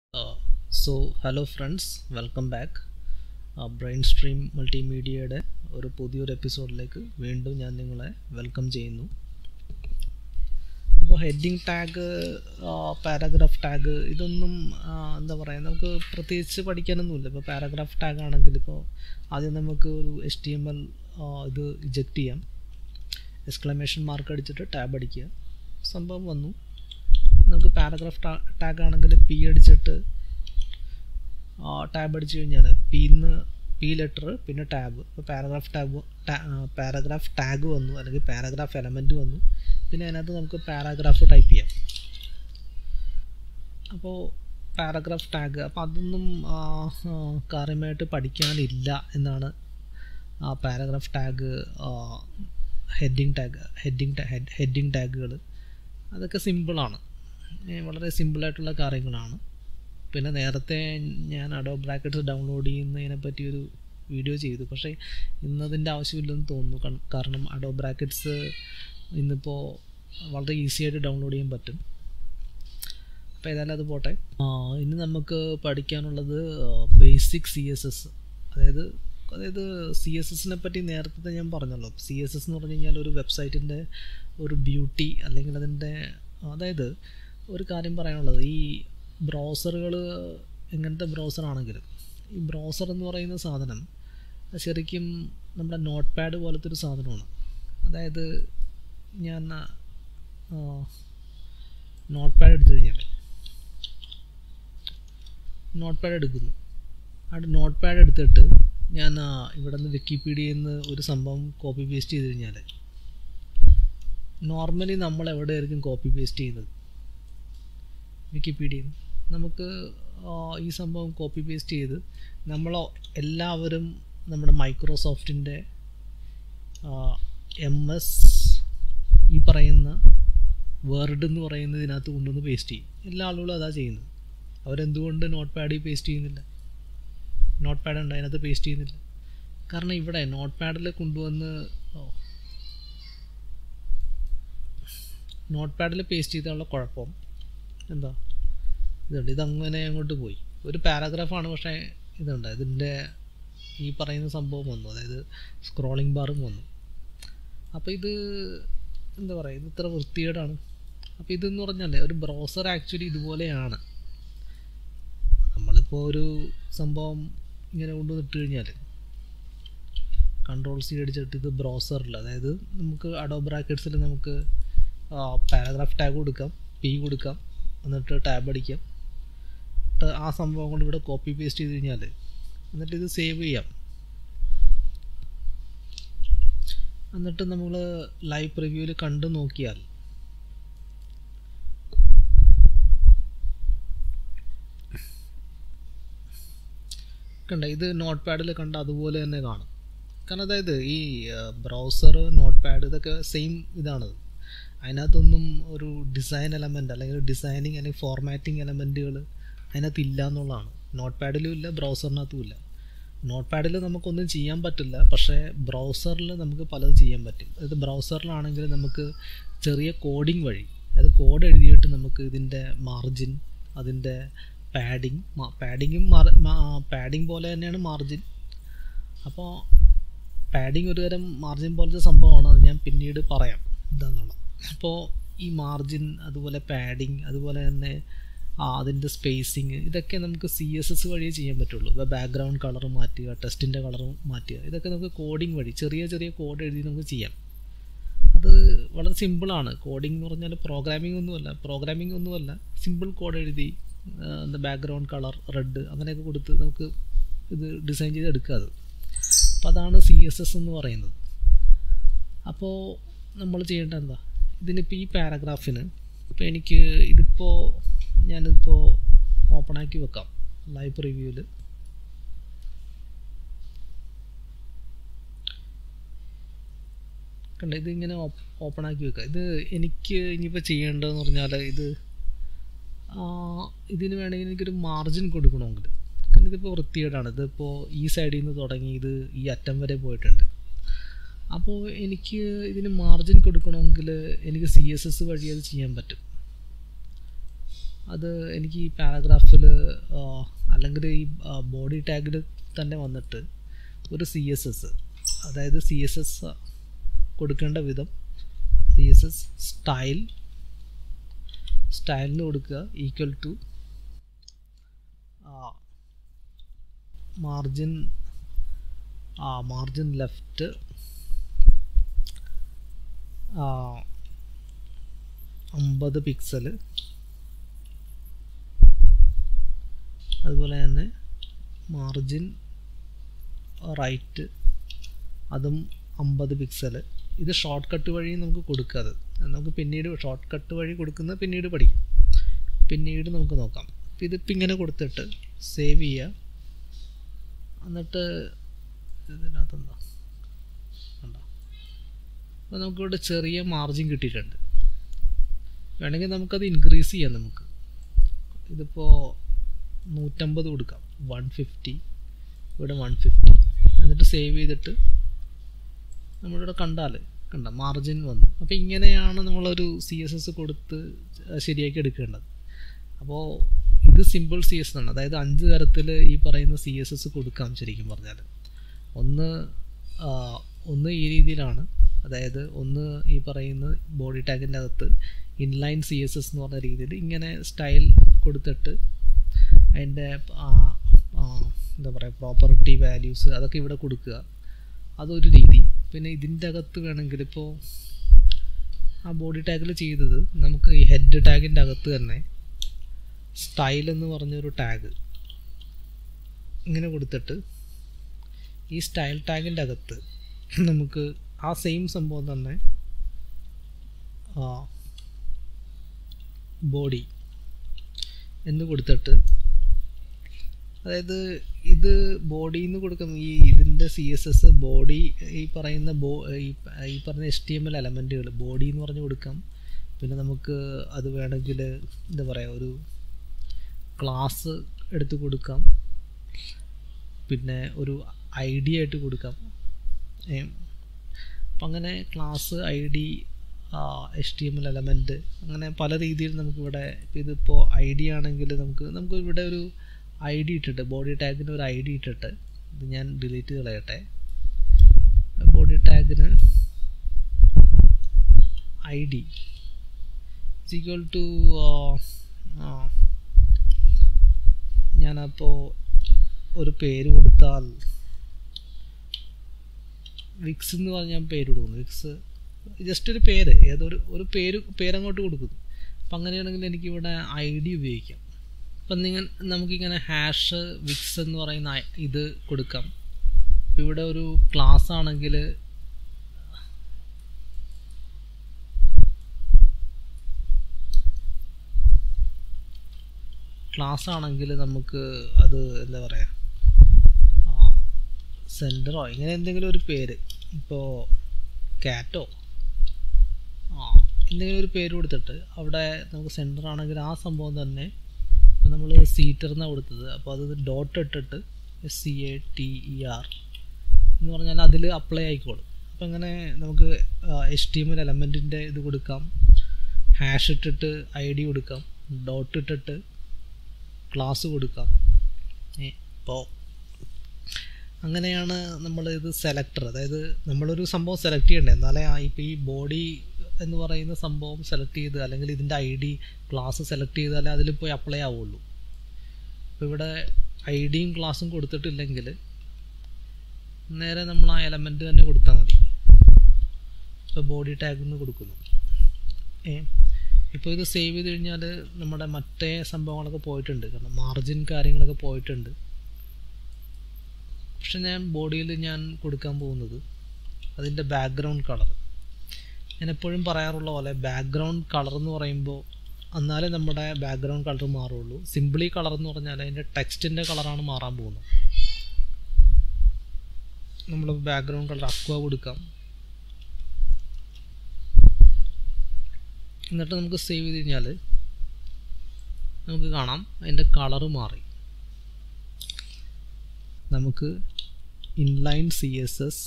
so hello friends welcome back brain stream മൾട്ടിമീഡിയയുടെ ഒരു പുതിയൊരു എപ്പിസോഡിലേക്ക് വീണ്ടും ഞാൻ നിങ്ങളെ വെൽക്കം ചെയ്യുന്നു അപ്പോൾ ഹെഡിങ് ടാഗ് പാരാഗ്രാഫ് ടാഗ് ഇതൊന്നും ആ, എന്താ പറയുക നമുക്ക് പ്രത്യേകിച്ച് പഠിക്കാനൊന്നുമില്ല ഇപ്പോൾ പാരാഗ്രാഫ് ടാഗ് ആണെങ്കിൽ ഇപ്പോൾ ആദ്യം നമുക്ക് ഒരു എച്ച് ടി എം എൽ ഇത് ഇജക്റ്റ് ചെയ്യാം എക്സ്ക്ലമേഷൻ മാർക്ക് അടിച്ചിട്ട് ടാബ് അടിക്കുക സംഭവം വന്നു നമുക്ക് പാരഗ്രാഫ് ടാഗ് ആണെങ്കിൽ പി അടിച്ചിട്ട് ടാബ് അടിച്ചു കഴിഞ്ഞാൽ പിന്ന് പി ലെറ്റർ പിന്നെ ടാബ് ഇപ്പോൾ പാരഗ്രാഫ് ടാബ് പാരഗ്രാഫ് ടാഗ് വന്നു അല്ലെങ്കിൽ പാരഗ്രാഫ് എലമെൻറ്റ് വന്നു പിന്നെ അതിനകത്ത് നമുക്ക് പാരാഗ്രാഫ് ടൈപ്പ് ചെയ്യാം അപ്പോൾ പാരഗ്രാഫ് ടാഗ് അപ്പോൾ അതൊന്നും ആ, ആ, കാര്യമായിട്ട് പഠിക്കാനില്ല എന്നാണ് ആ paragraph tag heading tag heading heading ടാഗുകൾ അതൊക്കെ സിമ്പിളാണ് ഏ, വളരെ സിമ്പിളായിട്ടുള്ള കാര്യങ്ങളാണ് പിന്നെ നേരത്തെ ഞാൻ അഡോ ബ്രാക്കറ്റ്സ് ഡൗൺലോഡ് ചെയ്യുന്നതിനെ പറ്റി ഒരു വീഡിയോ ചെയ്തു പക്ഷേ ഇന്നതിൻ്റെ ആവശ്യമില്ലെന്ന് തോന്നുന്നു കൺ- കാരണം അഡോ ബ്രാക്കറ്റ്സ് ഇന്നിപ്പോൾ വളരെ ഈസി ആയിട്ട് ഡൗൺലോഡ് ചെയ്യാൻ പറ്റും അപ്പോൾ ഏതായാലും അത് പോട്ടെ ആ, ഇനി നമുക്ക് പഠിക്കാനുള്ളത് ബേസിക് സി എസ് എസ് അതായത് അതായത് സി എസ് എസിനെ പറ്റി നേരത്തെ ഞാൻ പറഞ്ഞല്ലോ സി എസ് എസ് എന്ന് പറഞ്ഞു കഴിഞ്ഞാൽ ഒരു വെബ്സൈറ്റിൻ്റെ ഒരു ബ്യൂട്ടി അല്ലെങ്കിൽ അതിൻ്റെ അതായത് ഒരു കാര്യം പറയാനുള്ളത് ഈ ബ്രൗസറുകൾ എങ്ങനത്തെ ബ്രൗസർ ആണെങ്കിലും ഈ ബ്രൗസർ എന്ന് പറയുന്ന സാധനം ശരിക്കും നമ്മുടെ നോട്ട് പാഡ് പോലത്തെ ഒരു സാധനമാണ് അതായത് ഞാൻ നോട്ട് പാഡ് എടുത്തു കഴിഞ്ഞാൽ നോട്ട് പാഡ് എടുക്കുന്നു ആ നോട്ട് പാഡ് എടുത്തിട്ട് ഞാൻ ആ, ഇവിടെ നിന്ന് വിക്കിപീഡിയയിൽ നിന്ന് ഒരു സംഭവം കോപ്പി പേസ്റ്റ് ചെയ്ത് കഴിഞ്ഞാൽ നോർമലി നമ്മൾ എവിടെയായിരിക്കും കോപ്പി പേസ്റ്റ് ചെയ്യുന്നത് വിക്കിപീഡിയയിൽ നമുക്ക് ആ, ഈ സംഭവം കോപ്പി പേസ്റ്റ് ചെയ്ത് നമ്മൾ എല്ലാവരും നമ്മുടെ മൈക്രോസോഫ്റ്റിൻ്റെ എം എസ് ഈ പറയുന്ന വേർഡ് എന്ന് പറയുന്നതിനകത്ത് കൊണ്ടുവന്ന് പേസ്റ്റ് ചെയ്യും എല്ലാ ആളുകളും അതാ ചെയ്യുന്നത് അവരെന്തുകൊണ്ട് നോട്ട് പാഡിൽ പേസ്റ്റ് ചെയ്യുന്നില്ല നോട്ട് പാഡ് ഉണ്ട് അതിനകത്ത് പേസ്റ്റ് ചെയ്യുന്നില്ല കാരണം ഇവിടെ നോട്ട് പാഡിൽ കൊണ്ടുവന്ന് നോട്ട് പാഡിൽ പേസ്റ്റ് ചെയ്താലുള്ള കുഴപ്പം എന്താ ഇതുണ്ട് ഇതങ്ങനെ അങ്ങോട്ട് പോയി ഒരു പാരാഗ്രാഫാണ് പക്ഷേ ഇതുണ്ട് ഇതിൻ്റെ ഈ പറയുന്ന സംഭവം വന്നു അതായത് സ്ക്രോളിംഗ് ബാറും വന്നു അപ്പോൾ ഇത് എന്താ പറയുക ഇത് ഇത്ര വൃത്തികേടാണ് അപ്പോൾ ഇതെന്ന് പറഞ്ഞാൽ ഒരു ബ്രൗസർ ആക്ച്വലി ഇതുപോലെയാണ് നമ്മളിപ്പോൾ ഒരു സംഭവം ഇങ്ങനെ കൊണ്ടുവന്നിട്ട് കഴിഞ്ഞാൽ കൺട്രോൾ സി അടിച്ചിട്ട് ഇത് ബ്രൗസറിൽ അതായത് നമുക്ക് അഡോ ബ്രാക്കറ്റ്സിൽ നമുക്ക് പാരാഗ്രാഫ് ടാഗ് കൊടുക്കാം പി കൊടുക്കാം എന്നിട്ട് ടാബ് അടിക്കാം എന്നിട്ട് ആ സംഭവം കൊണ്ട് ഇവിടെ കോപ്പി പേസ്റ്റ് ചെയ്ത് കഴിഞ്ഞാൽ എന്നിട്ട് ഇത് സേവ് ചെയ്യാം എന്നിട്ട് നമ്മൾ ലൈവ് പ്രിവ്യൂവിൽ കണ്ടു നോക്കിയാൽ കണ്ട ഇത് നോട്ട് പാഡിൽ കണ്ട അതുപോലെ തന്നെ കാണും കാരണം അതായത് ഈ ബ്രൗസർ നോട്ട് പാഡ് ഇതൊക്കെ സെയിം ഇതാണ് അതിനകത്തൊന്നും ഒരു ഡിസൈൻ എലമെൻ്റ് അല്ലെങ്കിൽ ഡിസൈനിങ് അല്ലെങ്കിൽ ഫോർമാറ്റിംഗ് എലമെൻറ്റുകൾ അതിനകത്ത് ഇല്ല എന്നുള്ളതാണ് നോട്ട് പാഡിലും ഇല്ല ബ്രൗസറിനകത്തും ഇല്ല നോട്ട് പാഡിൽ നമുക്കൊന്നും ചെയ്യാൻ പറ്റില്ല പക്ഷേ ബ്രൗസറിൽ നമുക്ക് പലതും ചെയ്യാൻ പറ്റും അതായത് ബ്രൗസറിലാണെങ്കിൽ നമുക്ക് ചെറിയ കോഡിംഗ് വഴി അതായത് കോഡ് എഴുതിയിട്ട് നമുക്ക് ഇതിൻ്റെ മാർജിൻ അതിൻ്റെ പാഡിങ് പാഡിങ്ങും പാഡിങ് പോലെ തന്നെയാണ് മാർജിൻ അപ്പോൾ പാഡിങ് ഒരു തരം മാർജിൻ പോലത്തെ സംഭവമാണ് അത് ഞാൻ പിന്നീട് പറയാം എന്താണെന്നുള്ളത് അപ്പോൾ ഈ മാർജിൻ അതുപോലെ പാഡിങ് അതുപോലെ തന്നെ ആ, അതിൻ്റെ സ്പേസിങ് ഇതൊക്കെ നമുക്ക് സി എസ് എസ് വഴിയേ ചെയ്യാൻ പറ്റുള്ളൂ ഇപ്പോൾ ബാക്ക്ഗ്രൗണ്ട് കളർ മാറ്റുക ടെസ്റ്റിൻ്റെ കളർ മാറ്റുക ഇതൊക്കെ നമുക്ക് കോഡിംഗ് വഴി ചെറിയ ചെറിയ കോഡ് എഴുതി നമുക്ക് ചെയ്യാം അത് വളരെ സിമ്പിളാണ് കോഡിംഗ് എന്ന് പറഞ്ഞാൽ പ്രോഗ്രാമിംഗ് ഒന്നുമല്ല പ്രോഗ്രാമിംഗ് ഒന്നുമല്ല സിമ്പിൾ കോഡ് എഴുതി ആ, എന്താ ബാക്ക്ഗ്രൗണ്ട് കളർ റെഡ് അങ്ങനെയൊക്കെ കൊടുത്ത് നമുക്ക് ഇത് ഡിസൈൻ ചെയ്ത് എടുക്കുക അത് അപ്പോൾ അതാണ് സി എസ് എസ് എന്ന് പറയുന്നത് അപ്പോൾ നമ്മൾ ചെയ്യേണ്ടത് എന്താ ഇതിനിപ്പോൾ ഈ പാരഗ്രാഫിന് ഇപ്പോൾ എനിക്ക് ഇതിപ്പോൾ ഞാനിതിപ്പോൾ ഓപ്പണാക്കി വെക്കാം ലൈവ് റിവ്യൂവിൽ കണ്ട ഇതിങ്ങനെ ഓപ്പൺ ആക്കി വെക്കുക ഇത് എനിക്ക് ഇനിയിപ്പോൾ ചെയ്യേണ്ടതെന്ന് പറഞ്ഞാൽ ഇത് ആ, ഇതിന് വേണമെങ്കിൽ എനിക്കൊരു മാർജിൻ കൊടുക്കണമെങ്കിൽ കാരണം ഇതിപ്പോൾ വൃത്തികേടാണ് ഇതിപ്പോൾ ഈ സൈഡിൽ നിന്ന് തുടങ്ങി ഇത് ഈ അറ്റം വരെ പോയിട്ടുണ്ട് അപ്പോൾ എനിക്ക് ഇതിന് മാർജിൻ കൊടുക്കണമെങ്കിൽ എനിക്ക് സി എസ് എസ് വഴി അത് ചെയ്യാൻ പറ്റും അത് എനിക്ക് ഈ പാരഗ്രാഫിൽ അല്ലെങ്കിൽ ഈ ബോഡി ടാഗിൽ തന്നെ വന്നിട്ട് ഒരു സി എസ് എസ് അതായത് സി എസ് എസ് കൊടുക്കേണ്ട വിധം സി എസ് എസ് സ്റ്റൈൽ സ്റ്റൈലിന് കൊടുക്കുക ഈക്വൽ ടു മാർജിൻ ആ മാർജിൻ ലെഫ്റ്റ് അമ്പത് പിക്സൽ അതുപോലെ തന്നെ മാർജിൻ റൈറ്റ് അതും അമ്പത് പിക്സൽ ഇത് ഷോർട്ട് കട്ട് വഴി നമുക്ക് കൊടുക്കാതെ നമുക്ക് പിന്നീട് ഷോർട്ട് കട്ട് വഴി കൊടുക്കുന്നത് പിന്നീട് പഠിക്കും പിന്നീട് നമുക്ക് നോക്കാം ഇതിപ്പോൾ ഇങ്ങനെ കൊടുത്തിട്ട് സേവ് ചെയ്യുക എന്നിട്ട് ഇതിനകത്ത് എന്താ കണ്ടോ അപ്പോൾ നമുക്കിവിടെ ചെറിയ മാർജിൻ കിട്ടിയിട്ടുണ്ട് വേണമെങ്കിൽ നമുക്കത് ഇൻക്രീസ് ചെയ്യാം നമുക്ക് ഇതിപ്പോൾ നൂറ്റമ്പത് കൊടുക്കാം വൺ ഫിഫ്റ്റി ഇവിടെ വൺ ഫിഫ്റ്റി എന്നിട്ട് സേവ് ചെയ്തിട്ട് നമ്മളിവിടെ കണ്ടാൽ കണ്ട മാർജിൻ വന്നു അപ്പോൾ ഇങ്ങനെയാണ് നമ്മളൊരു സി എസ് എസ് കൊടുത്ത് ശരിയാക്കി എടുക്കേണ്ടത് അപ്പോൾ ഇത് സിമ്പിൾ സി എസ് ആണ് അതായത് അഞ്ച് തരത്തിൽ ഈ പറയുന്ന സി എസ് എസ് കൊടുക്കാം ശരിക്കും പറഞ്ഞാൽ ഒന്ന് ഒന്ന് ഈ രീതിയിലാണ് അതായത് ഒന്ന് ഈ പറയുന്ന ബോഡി ടാഗിൻ്റെ അകത്ത് ഇൻലൈൻ സി എസ് എസ് എന്ന് പറഞ്ഞ രീതിയിൽ ഇങ്ങനെ സ്റ്റൈൽ കൊടുത്തിട്ട് അതിൻ്റെ എന്താ പറയുക പ്രോപ്പർട്ടി വാല്യൂസ് അതൊക്കെ ഇവിടെ കൊടുക്കുക അതൊരു രീതി പിന്നെ ഇതിൻ്റെ അകത്ത് വേണമെങ്കിൽ ഇപ്പോൾ ആ ബോഡി ടാഗിൽ ചെയ്തത് നമുക്ക് ഈ ഹെഡ് ടാഗിൻ്റെ അകത്ത് തന്നെ സ്റ്റൈൽ എന്ന് പറഞ്ഞൊരു ടാഗ് ഇങ്ങനെ കൊടുത്തിട്ട് ഈ സ്റ്റൈൽ ടാഗിൻ്റെ അകത്ത് നമുക്ക് ആ സെയിം സംഭവം തന്നെ ബോഡി എന്ന് കൊടുത്തിട്ട് അതായത് ഇത് ബോഡി എന്ന് കൊടുക്കുന്ന ഈ ഇതിൻ്റെ സി എസ് എസ് ബോഡി ഈ പറയുന്ന ബോ ഈ പറഞ്ഞ എച്ച് ടി എം എൽ എലമെൻറ്റുകൾ ബോഡി എന്ന് പറഞ്ഞ് കൊടുക്കാം പിന്നെ നമുക്ക് അത് വേണമെങ്കിൽ എന്താ പറയുക ഒരു ക്ലാസ് എടുത്ത് കൊടുക്കാം പിന്നെ ഒരു ഐ ഡി ആയിട്ട് കൊടുക്കാം അപ്പം അങ്ങനെ class I D H T M L element അങ്ങനെ പല രീതിയിൽ നമുക്കിവിടെ ഇതിപ്പോൾ ഐ ഡി ആണെങ്കിൽ നമുക്ക് നമുക്ക് ഇവിടെ ഒരു ഐ ഡി ഇട്ടിട്ട് ബോഡി ടാഗിന് ഒരു ഐ ഡി ഇട്ടിട്ട് ഇത് ഞാൻ ഡിലീറ്റ് കളയട്ടെ ബോഡി ടാഗിന് ഐ ഡി ഈക്വൽ ടു ഞാനപ്പോൾ ഒരു പേര് കൊടുത്താൽ വിക്സ് എന്ന് പറഞ്ഞ് ഞാൻ പേര് കൊടുക്കുന്നു വിക്സ് ജസ്റ്റ് ഒരു പേര് ഏതൊരു ഒരു പേര് പേരങ്ങോട്ട് കൊടുക്കുന്നു അപ്പം അങ്ങനെയാണെങ്കിൽ എനിക്കിവിടെ ഐ ഡി ഉപയോഗിക്കാം അപ്പം നിങ്ങൾ നമുക്കിങ്ങനെ ഹാഷ് വിക്സ് എന്ന് പറയുന്ന ഇത് കൊടുക്കാം ഇപ്പം ഇവിടെ ഒരു ക്ലാസ് ആണെങ്കിൽ ക്ലാസ് ആണെങ്കിൽ നമുക്ക് അത് എന്താ പറയുക സെൻറ്ററോ ഇങ്ങനെ എന്തെങ്കിലും ഒരു പേര് ഇപ്പോൾ കാറ്റോ ആ എന്തെങ്കിലും ഒരു പേര് കൊടുത്തിട്ട് അവിടെ നമുക്ക് സെൻറ്റർ ആണെങ്കിൽ ആ സംഭവം തന്നെ അപ്പോൾ നമ്മൾ സീറ്റർ എന്നാണ് കൊടുത്തത് അപ്പോൾ അത് ഡോട്ട് ഇട്ടിട്ട് S C A T E R എന്ന് പറഞ്ഞാൽ അതിൽ അപ്ലൈ ആയിക്കോളും അപ്പോൾ അങ്ങനെ നമുക്ക് എച്ച് ടി എം എൽ എലമെൻറ്റിൻ്റെ ഇത് കൊടുക്കാം ഹാഷ് ഇട്ടിട്ട് ഐ ഡി കൊടുക്കാം ഡോട്ട് ഇട്ടിട്ട് ക്ലാസ് കൊടുക്കാം ഇപ്പോൾ അങ്ങനെയാണ് നമ്മൾ ഇത് സെലക്ടർ അതായത് നമ്മളൊരു സംഭവം സെലക്ട് ചെയ്യണ്ടേ എന്നാലേ ഇപ്പോൾ ഈ ബോഡി എന്ന് പറയുന്ന സംഭവം സെലക്ട് ചെയ്ത് അല്ലെങ്കിൽ ഇതിൻ്റെ ഐ ഡി ക്ലാസ് സെലക്ട് ചെയ്താലേ അതിൽ പോയി അപ്ലൈ ആവുള്ളൂ അപ്പോൾ ഇവിടെ ഐ ഡിയും ക്ലാസ്സും കൊടുത്തിട്ടില്ലെങ്കിൽ നേരെ നമ്മൾ ആ എലമെൻറ്റ് തന്നെ കൊടുത്താൽ മതി ഇപ്പോൾ ബോഡി ടാഗ് എന്ന് കൊടുക്കുന്നു ഏ ഇപ്പോൾ ഇത് സേവ് ചെയ്ത് കഴിഞ്ഞാൽ നമ്മുടെ മറ്റേ സംഭവങ്ങളൊക്കെ പോയിട്ടുണ്ട് കാരണം മാർജിൻ കാര്യങ്ങളൊക്കെ പോയിട്ടുണ്ട് പക്ഷെ ഞാൻ ബോഡിയിൽ ഞാൻ കൊടുക്കാൻ പോകുന്നത് അതിൻ്റെ ബാക്ക്ഗ്രൗണ്ട് കളർ ഞാൻ എപ്പോഴും പറയാറുള്ള പോലെ ബാക്ക്ഗ്രൗണ്ട് കളർ എന്ന് പറയുമ്പോൾ എന്നാലേ നമ്മുടെ ബാക്ക്ഗ്രൗണ്ട് കളർ മാറുള്ളൂ സിംപിളി കളർ എന്ന് പറഞ്ഞാൽ അതിൻ്റെ ടെക്സ്റ്റിൻ്റെ കളറാണ് മാറാൻ പോകുന്നത് നമ്മൾ ബാക്ക്ഗ്രൗണ്ട് കളർ അക്വ കൊടുക്കാം എന്നിട്ട് നമുക്ക് സേവ് ചെയ്ത് കഴിഞ്ഞാൽ നമുക്ക് കാണാം അതിൻ്റെ കളറ് മാറി നമുക്ക് inline C S S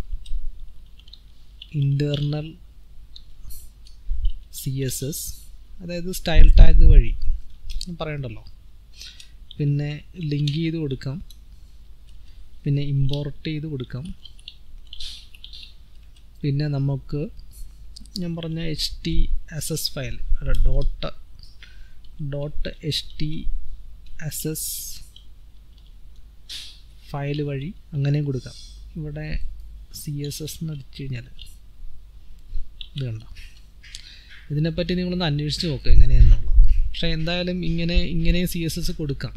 internal C S S അതായത് സ്റ്റൈൽ ടാഗ് വഴി പറയണ്ടല്ലോ പിന്നെ ലിങ്ക് ചെയ്ത് കൊടുക്കാം പിന്നെ ഇമ്പോർട്ട് ചെയ്ത് കൊടുക്കാം പിന്നെ നമുക്ക് ഞാൻ പറഞ്ഞ H T S S file dot dot H T S S file വഴി അങ്ങനെയും കൊടുക്കാം ഇവിടെ സി എസ് എസ് എന്ന് അടിച്ചു കഴിഞ്ഞാൽ ഇത് കണ്ടോ ഇതിനെപ്പറ്റി നിങ്ങളൊന്ന് അന്വേഷിച്ച് നോക്കുക എങ്ങനെയെന്നുള്ളത് പക്ഷേ എന്തായാലും ഇങ്ങനെ ഇങ്ങനെ സി എസ് എസ് കൊടുക്കാം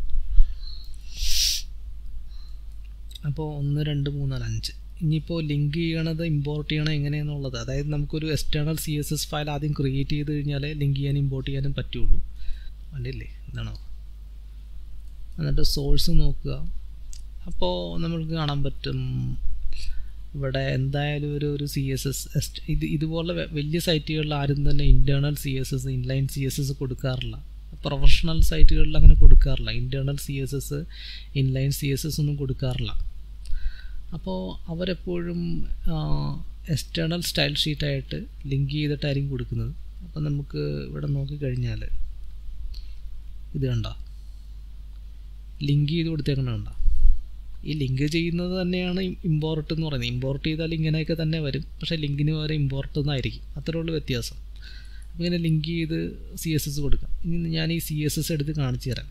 അപ്പോൾ ഒന്ന് രണ്ട് മൂന്ന് നാല് അഞ്ച് ഇനിയിപ്പോൾ ലിങ്ക് ചെയ്യണത് ഇമ്പോർട്ട് ചെയ്യണം എങ്ങനെയെന്നുള്ളത് അതായത് നമുക്കൊരു external C S S file ആദ്യം ക്രിയേറ്റ് ചെയ്ത് കഴിഞ്ഞാലേ ലിങ്ക് ചെയ്യാനും ഇമ്പോർട്ട് ചെയ്യാനും പറ്റുള്ളൂ അല്ലേ എന്താണോ എന്നിട്ട് സോഴ്സ് നോക്കുക അപ്പോൾ നമുക്ക് കാണാൻ പറ്റും ഇവിടെ എന്തായാലും ഒരു ഒരു സി എസ് എസ് ഇത് ഇതുപോലെ വലിയ സൈറ്റുകളിൽ ആരും തന്നെ internal C S S inline C S S കൊടുക്കാറില്ല പ്രൊഫഷണൽ സൈറ്റുകളിൽ അങ്ങനെ കൊടുക്കാറില്ല internal C S S inline C S S ഒന്നും കൊടുക്കാറില്ല അപ്പോൾ അവരെപ്പോഴും എക്സ്റ്റേണൽ സ്റ്റൈൽ ഷീറ്റായിട്ട് ലിങ്ക് ചെയ്തിട്ടായിരിക്കും കൊടുക്കുന്നത് അപ്പോൾ നമുക്ക് ഇവിടെ നോക്കിക്കഴിഞ്ഞാൽ ഇത് കണ്ട ലിങ്ക് ചെയ്ത് കൊടുത്തേക്കണ കണ്ട ഈ ലിങ്ക് ചെയ്യുന്നത് തന്നെയാണ് ഇമ്പോർട്ട് എന്ന് പറയുന്നത് ഇമ്പോർട്ട് ചെയ്താൽ ഇങ്ങനെയൊക്കെ തന്നെ വരും പക്ഷേ ലിങ്കിന് പകരം ഇമ്പോർട്ട് എന്നായിരിക്കും അത്രേ ഉള്ളൂ വ്യത്യാസം ഇങ്ങനെ ലിങ്ക് ചെയ്ത് സി എസ് എസ് കൊടുക്കാം ഇനി ഞാൻ ഈ സി എസ് എസ് എടുത്ത് കാണിച്ചു തരാം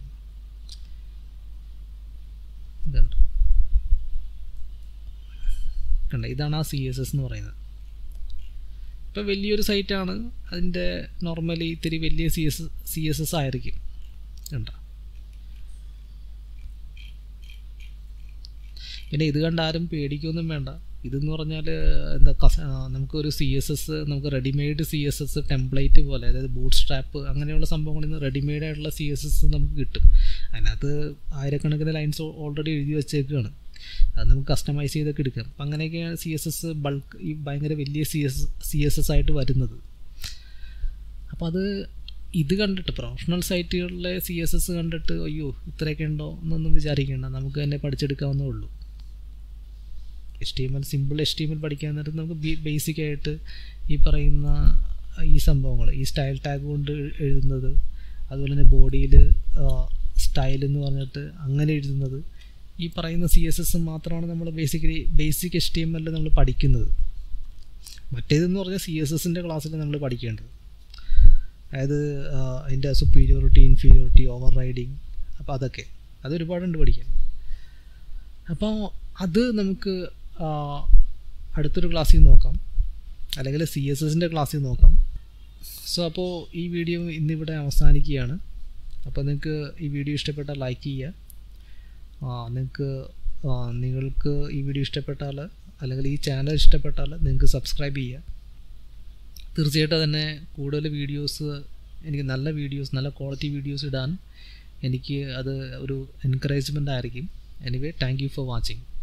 ഇതുണ്ട് കണ്ട ഇതാണ് ആ സി എസ് എസ് എന്ന് പറയുന്നത് ഇപ്പോൾ വലിയൊരു സൈറ്റാണ് അതിൻ്റെ നോർമലി ഇത്തിരി വലിയ C S C S S ആയിരിക്കും കണ്ട പിന്നെ ഇത് കണ്ട് ആരും പേടിക്കൊന്നും വേണ്ട ഇതെന്ന് പറഞ്ഞാൽ എന്താ നമുക്കൊരു സി എസ് എസ് നമുക്ക് readymade C S S template പോലെ അതായത് ബൂട്ട് സ്ട്രാപ്പ് അങ്ങനെയുള്ള സംഭവങ്ങളിൽ നിന്ന് റെഡിമെയ്ഡ് ആയിട്ടുള്ള സി എസ് എസ് നമുക്ക് കിട്ടും അതിനകത്ത് ആയിരക്കണക്കിന് ലൈൻസ് ഓൾറെഡി എഴുതി വെച്ചേക്കാണ് അത് നമുക്ക് കസ്റ്റമൈസ് ചെയ്തൊക്കെ എടുക്കാം അപ്പം അങ്ങനെയൊക്കെയാണ് സി എസ് എസ് ബൾക്ക് ഈ ഭയങ്കര വലിയ C S C S S ആയിട്ട് വരുന്നത് അപ്പോൾ അത് ഇത് കണ്ടിട്ട് പ്രൊഫഷണൽ സൈറ്റുകളിലെ സി എസ് എസ് കണ്ടിട്ട് അയ്യോ ഇത്രയൊക്കെ ഉണ്ടോ എന്നൊന്നും വിചാരിക്കേണ്ട നമുക്ക് തന്നെ പഠിച്ചെടുക്കാവുന്നേ ഉള്ളൂ H T M L simple H T M L പഠിക്കാൻ നേരം നമുക്ക് ബേസിക് ആയിട്ട് ഈ പറയുന്ന ഈ സംഭവങ്ങൾ ഈ സ്റ്റൈൽ ടാഗ് കൊണ്ട് എഴുതുന്നത് അതുപോലെ തന്നെ ബോഡിയിൽ സ്റ്റൈൽ എന്ന് പറഞ്ഞിട്ട് അങ്ങനെ എഴുതുന്നത് ഈ പറയുന്ന സി എസ് എസ് മാത്രമാണ് നമ്മൾ basically basic H T M എല്ലിൽ നമ്മൾ പഠിക്കുന്നത് മറ്റേതെന്ന് പറഞ്ഞാൽ സി എസ് എസിൻ്റെ ക്ലാസ്സിൽ നമ്മൾ പഠിക്കേണ്ടത് അതായത് അതിൻ്റെ സുപ്പീരിയോറിറ്റി ഇൻഫീരിയോറിറ്റി ഓവർ റൈഡിങ് അപ്പോൾ അതൊക്കെ അത് ഒരുപാടുണ്ട് പഠിക്കാൻ അപ്പോൾ അത് നമുക്ക് അടുത്തൊരു ക്ലാസ്സിൽ നോക്കാം അല്ലെങ്കിൽ സി എസ് എസിൻ്റെ ക്ലാസ്സിൽ നോക്കാം സോ അപ്പോൾ ഈ വീഡിയോ ഇന്നിവിടെ അവസാനിക്കുകയാണ് അപ്പോൾ നിങ്ങൾക്ക് ഈ വീഡിയോ ഇഷ്ടപ്പെട്ടാൽ ലൈക്ക് ചെയ്യുക നിങ്ങൾക്ക് നിങ്ങൾക്ക് ഈ വീഡിയോ ഇഷ്ടപ്പെട്ടാൽ അല്ലെങ്കിൽ ഈ ചാനൽ ഇഷ്ടപ്പെട്ടാൽ നിങ്ങൾക്ക് സബ്സ്ക്രൈബ് ചെയ്യുക തീർച്ചയായിട്ടും തന്നെ കൂടുതൽ വീഡിയോസ് എനിക്ക് നല്ല വീഡിയോസ് നല്ല ക്വാളിറ്റി വീഡിയോസ് ഇടാൻ എനിക്ക് അത് ഒരു എൻകറേജ്മെൻ്റ് ആയിരിക്കും anyway thank you for watching